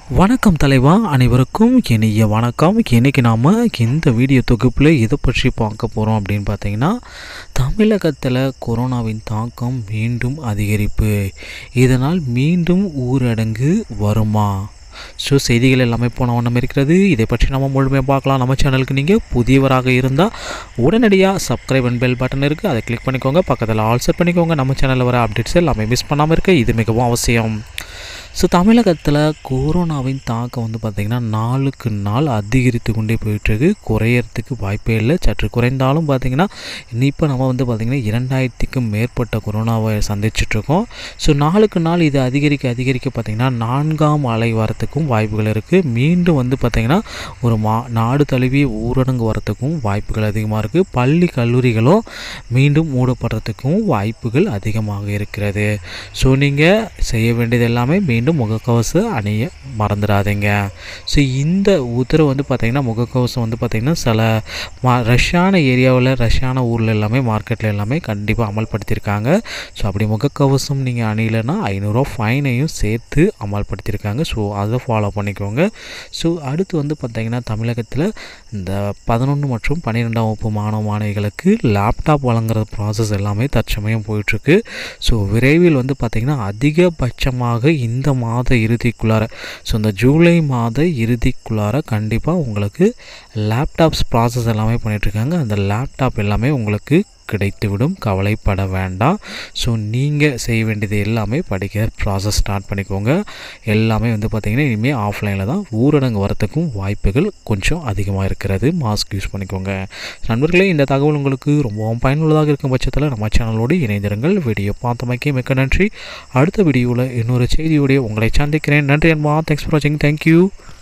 வணக்கம் தலைவா அனைவருக்கும் இனிய வணக்கம் இன்றைக்கி நாம் இந்த வீடியோ தொகுப்பில் எதை பற்றி பார்க்க போகிறோம் அப்படின்னு பார்த்தீங்கன்னா தமிழகத்தில் கொரோனாவின் தாக்கம் மீண்டும் அதிகரிப்பு இதனால் மீண்டும் ஊரடங்கு வருமா ஸோ செய்திகள் எல்லாமே போன வண்ணம் இருக்கிறது இதை பற்றி நம்ம முழுமையாக பார்க்கலாம் நம்ம சேனலுக்கு நீங்கள் புதியவராக இருந்தால் உடனடியாக சப்ஸ்கிரைப் அண்ட் பெல் பட்டன் இருக்குது அதை கிளிக் பண்ணிக்கோங்க பக்கத்தில் ஆல் செட் பண்ணிக்கோங்க நம்ம சேனலில் வர அப்டேட்ஸ் எல்லாமே மிஸ் பண்ணாமல் இருக்க இது மிகவும் அவசியம் ஸோ தமிழகத்தில் கொரோனாவின் தாக்கம் வந்து பார்த்திங்கன்னா நாளுக்கு நாள் அதிகரித்து கொண்டே போயிட்டுருக்கு குறையறதுக்கு வாய்ப்பே இல்லை சற்று குறைந்தாலும் பார்த்திங்கன்னா இப்போ நம்ம வந்து பார்த்திங்கன்னா இரண்டாயிரத்துக்கும் மேற்பட்ட கொரோனாவை சந்திச்சிட்ருக்கோம் ஸோ நாளுக்கு நாள் இது அதிகரிக்க அதிகரிக்க பார்த்திங்கன்னா நான்காம் அலை வரத்துக்கும் வாய்ப்புகள் இருக்குது மீண்டும் வந்து பார்த்திங்கன்னா ஒரு மா நாடு தழுவிய ஊரடங்கு வரத்துக்கும் வாய்ப்புகள் அதிகமாக இருக்குது பள்ளி கல்லூரிகளும் மீண்டும் மூடப்படுறதுக்கும் வாய்ப்புகள் அதிகமாக இருக்கிறது ஸோ நீங்கள் செய்ய வேண்டியது எல்லாமே மீண்டும் முகக்கவசம் அணிய மறந்துடாதீங்க ஸோ இந்த உத்தரவு வந்து பார்த்திங்கன்னா முகக்கவசம் வந்து பார்த்திங்கன்னா சில மா ரஷ்யான ஏரியாவில் ரஷ்யான ஊரில் எல்லாமே மார்க்கெட்டில் எல்லாமே கண்டிப்பாக அமல்படுத்தியிருக்காங்க ஸோ அப்படி முகக்கவசம் நீங்கள் அணியலைன்னா ஐநூறுரூவா ஃபைனையும் சேர்த்து அமல்படுத்தியிருக்காங்க ஸோ அதை ஃபாலோ பண்ணிக்கோங்க ஸோ அடுத்து வந்து பார்த்திங்கன்னா தமிழகத்தில் இந்த பதினொன்று மற்றும் பன்னிரெண்டாம் வகுப்பு மாணவ மாணவிகளுக்கு லேப்டாப் வழங்குற ப்ராசஸ் எல்லாமே தற்சமயம் போயிட்டுருக்கு ஸோ விரைவில் வந்து பார்த்திங்கன்னா அதிகபட்சமாக இந்த மாத இறுதிக்குள்ளார ஸோ இந்த ஜூலை மாத இறுதிக்குள்ளார கண்டிப்பாக உங்களுக்கு லேப்டாப்ஸ் ப்ராசஸ் எல்லாமே பண்ணிகிட்ருக்காங்க அந்த லேப்டாப் எல்லாமே உங்களுக்கு கிடைத்துவிடும் கவலைப்பட வேண்டாம் ஸோ நீங்கள் செய்ய வேண்டியது எல்லாமே படிக்க ப்ராசஸ் ஸ்டார்ட் பண்ணிக்கோங்க எல்லாமே வந்து பார்த்திங்கன்னா இனிமேல் ஆஃப்லைனில் தான் ஊரடங்கு வரத்துக்கும் வாய்ப்புகள் கொஞ்சம் அதிகமாக இருக்கிறது மாஸ்க் யூஸ் பண்ணிக்கோங்க நண்பர்களே இந்த தகவல் உங்களுக்கு ரொம்பவும் பயனுள்ளதாக இருக்கும் பட்சத்தில் நம்ம சேனலோடு இணைந்திருங்கள் வீடியோ பார்த்தமைக்கு மிக்க நன்றி அடுத்த வீடியோவில் இன்னொரு செய்தியோடைய உங்களை சந்திக்கிறேன் நன்றி அன்பா தேங்க்ஸ் ஃபார் வாட்சிங் தேங்க்யூ